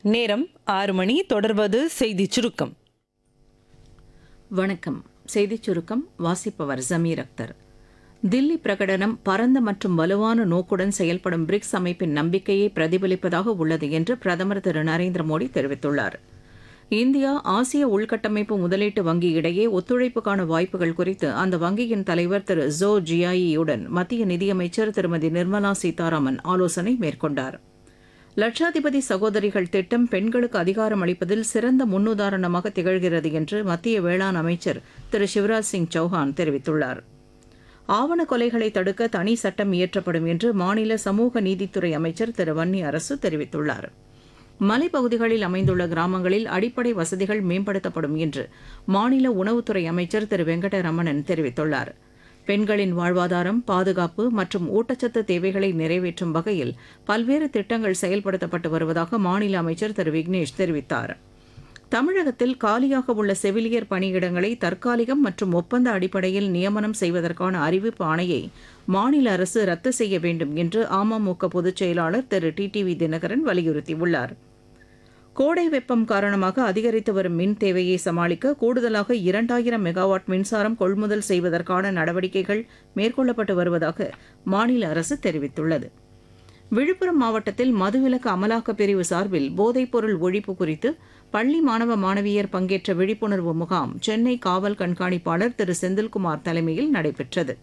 நேரம் ஆறு மணி தொடர்வது செய்திச் சுருக்கம் வணக்கம் செய்திச் சுருக்கம் வாசிப்பவர் ஜமீர் அக்தர் தில்லி பிரகடனம் பரந்த மற்றும் வலுவான நோக்குடன் செயல்படும் பிரிக்ஸ் அமைப்பின் நம்பிக்கையை பிரதிபலிப்பதாக உள்ளது என்று பிரதமர் திரு நரேந்திர மோடி தெரிவித்துள்ளார் இந்தியா ஆசிய உள்கட்டமைப்பு முதலீட்டு வங்கி இடையே ஒத்துழைப்புக்கான வாய்ப்புகள் குறித்து அந்த வங்கியின் தலைவர் திரு ஜோ ஜியாயியுடன் மத்திய நிதியமைச்சர் திருமதி நிர்மலா சீதாராமன் ஆலோசனை மேற்கொண்டார் லட்சாதிபதி சகோதரிகள் திட்டம் பெண்களுக்கு அதிகாரம் அளிப்பதில் சிறந்த முன்னுதாரணமாக திகழ்கிறது என்று மத்திய வேளாண் அமைச்சர் திரு சிவராஜ் சிங் சௌஹான் தெரிவித்துள்ளார் ஆவண கொலைகளை தடுக்க தனி சட்டம் இயற்றப்படும் என்று மாநில சமூக நீதித்துறை அமைச்சர் திரு வன்னி அரசு தெரிவித்துள்ளார் மலைப்பகுதிகளில் அமைந்துள்ள கிராமங்களில் அடிப்படை வசதிகள் மேம்படுத்தப்படும் என்று மாநில உணவுத்துறை அமைச்சர் திரு வெங்கடரமணன் தெரிவித்துள்ளார் பெண்களின் வாழ்வாதாரம் பாதுகாப்பு மற்றும் ஊட்டச்சத்து தேவைகளை நிறைவேற்றும் வகையில் பல்வேறு திட்டங்கள் செயல்படுத்தப்பட்டு வருவதாக மாநில அமைச்சர் திரு விக்னேஷ் தெரிவித்தார் தமிழகத்தில் காலியாக உள்ள செவிலியர் பணியிடங்களை தற்காலிகம் மற்றும் ஒப்பந்த அடிப்படையில் நியமனம் செய்வதற்கான அறிவிப்பு ஆணையை மாநில அரசு ரத்து செய்ய வேண்டும் என்று அமமுக பொதுச் செயலாளர் திரு டிடிவி தினகரன் வலியுறுத்தியுள்ளார் கோடை வெப்பம் காரணமாக அதிகரித்து வரும் மின் தேவையை சமாளிக்க கூடுதலாக இரண்டாயிரம் மெகாவாட் மின்சாரம் கொள்முதல் செய்வதற்கான நடவடிக்கைகள் மேற்கொள்ளப்பட்டு வருவதாக மாநில அரசு தெரிவித்துள்ளது விழுப்புரம் மாவட்டத்தில் மதுவிலக்கு அமலாக்கப் பிரிவு சார்பில் போதைப்பொருள் ஒழிப்பு குறித்து பள்ளி மாணவ மாணவியர் பங்கேற்ற விழிப்புணர்வு முகாம் சென்னை காவல் கண்காணிப்பாளர் திரு செந்தில்குமார் தலைமையில் நடைபெற்றது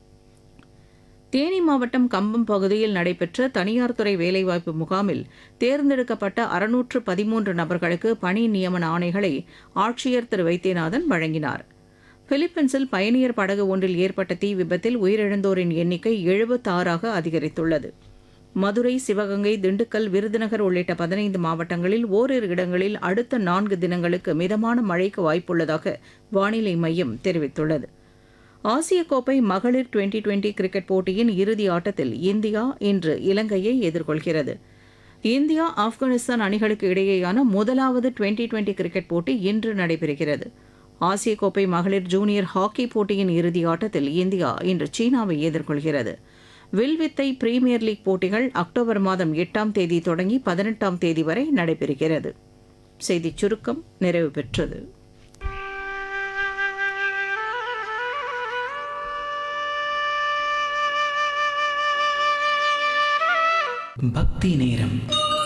தேனி மாவட்டம் கம்பம் பகுதியில் நடைபெற்ற தனியார் துறை வேலைவாய்ப்பு முகாமில் தேர்ந்தெடுக்கப்பட்ட அறுநூற்று பதிமூன்று நபர்களுக்கு பணி நியமன ஆணைகளை ஆட்சியர் திரு வைத்தியநாதன் வழங்கினார் பிலிப்பைன்ஸில் பயணியர் படகு ஒன்றில் ஏற்பட்ட தீ விபத்தில் உயிரிழந்தோரின் எண்ணிக்கை எழுபத்தாறாக அதிகரித்துள்ளது மதுரை சிவகங்கை திண்டுக்கல் விருதுநகர் உள்ளிட்ட பதினைந்து மாவட்டங்களில் ஓரிரு இடங்களில் அடுத்த நான்கு தினங்களுக்கு மிதமான மழைக்கு வாய்ப்புள்ளதாக வானிலை மையம் தெரிவித்துள்ளது ஆசிய கோப்பை மகளிர் டுவெண்டி டுவெண்டி கிரிக்கெட் போட்டியின் இறுதி ஆட்டத்தில் இந்தியா இன்று இலங்கையை எதிர்கொள்கிறது இந்தியா ஆப்கானிஸ்தான் அணிகளுக்கு இடையேயான முதலாவது டுவெண்டி டுவெண்டி கிரிக்கெட் போட்டி இன்று நடைபெறுகிறது ஆசிய கோப்பை மகளிர் ஜூனியர் ஹாக்கி போட்டியின் இறுதி ஆட்டத்தில் இந்தியா இன்று சீனாவை எதிர்கொள்கிறது வில்வித்தை பிரீமியர் லீக் போட்டிகள் அக்டோபர் மாதம் எட்டாம் தேதி தொடங்கி பதினெட்டாம் தேதி வரை நடைபெறுகிறது செய்திச் சுருக்கம் நிறைவு பெற்றது பக்தி நேரம்